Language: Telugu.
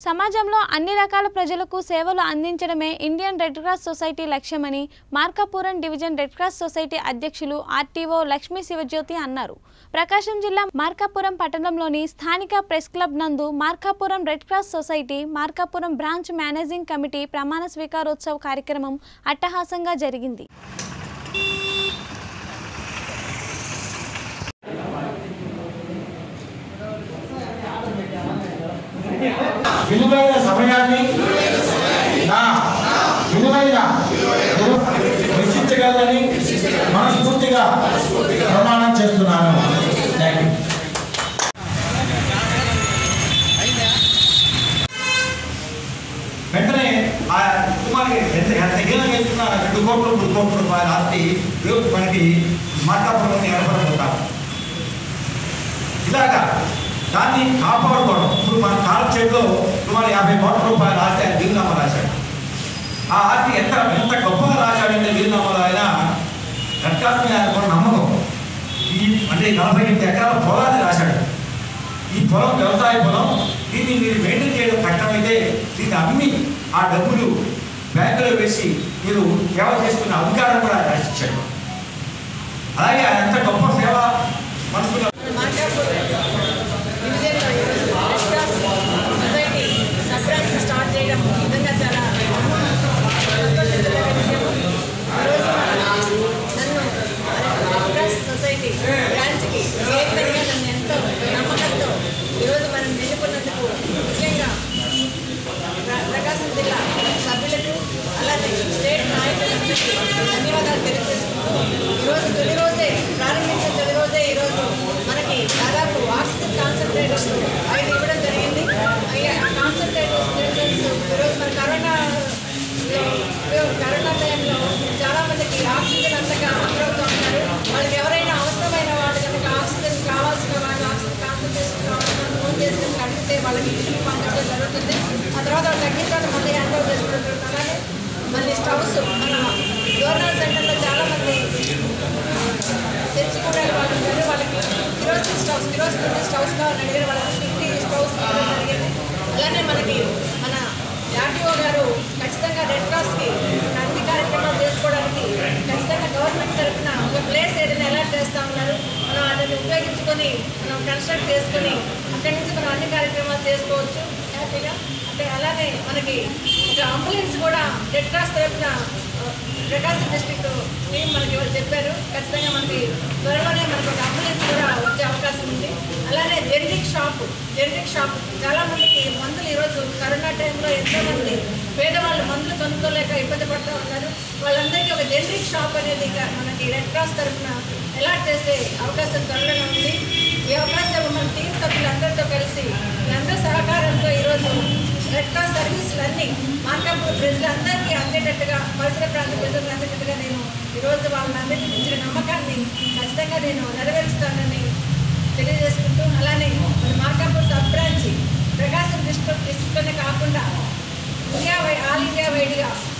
సమాజంలో అన్ని రకాల ప్రజలకు సేవలు అందించడమే ఇండియన్ రెడ్ క్రాస్ సొసైటీ లక్ష్యమని Markapuram division red cross society అధ్యక్షులు ఆర్టీఓ లక్ష్మీ శివజ్యోతి అన్నారు ప్రకాశం జిల్లా మార్కాపురం పట్టణంలోని స్థానిక ప్రెస్ క్లబ్ నందు Markapuram red cross society Markapuram branch managing committee ప్రమాణ స్వీకారోత్సవ కార్యక్రమం అట్టహాసంగా జరిగింది విలువైన సమయాన్ని నా విలువైన వెచ్చించగలని మనస్ఫూర్తిగా ప్రమాణం చేస్తున్నాను థ్యాంక్ యూ వెంటనే ఆ కుమార్కి ఎంత ఎంత హీనం చేస్తున్న రెండు కోట్లు మూడు కోట్ల రూపాయల ఆస్తి రేపు మనకి మార్కాపురంలోని ఏర్పడబోతాం ఇలాగా దాన్ని కాపాడుకోవడం ఇప్పుడు మన కాలు చేతిలో సుమారు యాభై కోట్ల రూపాయల ఆస్తి ఆయన వీలునామా రాశాడు ఆ ఆస్తి ఎంత ఎంత గొప్పగా రాశాడంటే వీలునామాలో ఆయన రట్కాస్ మీద ఆయన కూడా నమ్మకం ఈ అంటే నలభై ఎనిమిది ఎకరాల పొలాన్ని రాశాడు ఈ పొలం వ్యవసాయ పొలం దీన్ని మీరు మెయింటైన్ చేయడం కష్టమైతే దీన్ని అమ్మి ఆ డబ్బులు బ్యాంకులో వేసి మీరు సేవ చేసుకునే అధికారం కూడా ఆయన రక్షించాడు అలాగే ఆయన ఎంత గొప్ప సేవ మనసులో మార్కాపూర్ డివిజన్లో ఈరోజు red cross society sub branch start చేయడం నిజంగా చాలా సంతోషించదగ్గ విషయం ఈరోజు నన్ను రెడ్ క్రాస్ సొసైటీ బ్రాంచ్కి చైర్మన్గా నన్ను ఎంతో నమ్మకంతో ఈరోజు మనం ఎన్నుకున్నందుకు ముఖ్యంగా ప్ర- ప్రకాశం జిల్లా సభ్యులకు అలాగే స్టేట్ నాయకులందరికీ ధన్యవాదాలు తెలియజేసుకుంటూ ఈరోజు తొలి రోజే ప్రారంభించిన తొలి రోజే ఈరోజు మనకి దాదాపు ఆక్సిజన్ కాన్సన్ట్రేటర్స్ ఐదు ఇవ్వడం జరిగింది అయ్యా, ఆ కాన్సన్ట్రేటర్స్ ఈరోజు మన కరోనా కరోనా టైంలో చాలా మందికి ఆక్సిజన్ అంతగా సఫరవుతూ ఉన్నారు వాళ్ళకి ఎవరైనా అవసరమైన వాళ్ళు కనుక ఆక్సిజన్ కావాల్సిన వాళ్ళు ఆక్సిజన్ కాన్సన్ట్రేషన్ కావాల్సిన ఫోన్ చేసి కనుక అడిగితే వాళ్ళకి ఇంటికి పంపించడం జరుగుతుంది ఆ తర్వాత వాళ్ళు తగ్గించాలి మళ్ళీ హ్యాండ్ ఓవర్ చేసుకోవడం జరుగుతుంది అలాగే మళ్ళీ స్టవ్స్ మన గవర్నర్ సెంటర్లో చాలా మంది చర్చి కూడా వాళ్ళు ఉన్నారు వాళ్ళకి కిరోసిన్ స్టవ్స్ కిరోసిన్ స్టవ్స్ కావాలని అడిగారు వాళ్ళకి ఫిఫ్టీ స్టవ్స్ ఇవ్వడం జరిగింది అలానే మనకి మన ఆర్టీఓ గారు ఖచ్చితంగా రెడ్ క్రాస్కి అన్ని కార్యక్రమాలు చేసుకోవడానికి ఖచ్చితంగా గవర్నమెంట్ తరఫున ఒక ప్లేస్ ఏదైనా అలాట్ చేస్తూ ఉన్నారు మనం దాన్ని ఉపయోగించుకొని మనం కన్స్ట్రక్ట్ చేసుకొని అక్కడి నుంచి మనం అన్ని కార్యక్రమాలు చేసుకోవచ్చు హ్యాపీగా అంటే అలానే మనకి ఒక అంబులెన్స్ కూడా రెడ్ క్రాస్ తరఫున ప్రకాశం డిస్ట్రిక్ట్ టీం మనకి ఎవరు చెప్పారు ఖచ్చితంగా మనకి త్వరలోనే మనకి ఒక అంబులెన్స్ కూడా వచ్చే అవకాశం ఉంది అలానే జెనరిక్ షాప్ జెనరిక్ షాప్ చాలా మందికి మందులు ఈరోజు కరోనా టైంలో ఎంతో మంది పేదవాళ్ళు మందులు కొనుక్కోలేక ఇబ్బంది పడుతూ ఉన్నారు వాళ్ళందరికీ ఒక జెనరిక్ షాప్ అనేది ఇక మనకి రెడ్ క్రాస్ తరఫున అలాట్ చేసే అవకాశం త్వరలోనే ఉంది ఈ అవకాశం మన టీం సభ్యులందరితో కలిసి అందరి సహకారంతో ఈరోజు రెడ్ క్రాస్ సర్వీసులు అన్నీ మార్కాపూర్ ప్రజలందరికీ అందేటట్టుగా పరిసర ప్రాంత ప్రజలకు అందేటట్టుగా నేను ఈరోజు వాళ్ళందరికీ ఇచ్చిన నమ్మకాన్ని ఖచ్చితంగా నేను నెరవేరుస్తానని తెలియజేసుకుంటూ అలానే మన Markapur sub branch Prakasam district డిస్ట్రిక్ట్లోనే కాకుండా ఇండియా వై ఆల్ ఇండియా వైడ్గా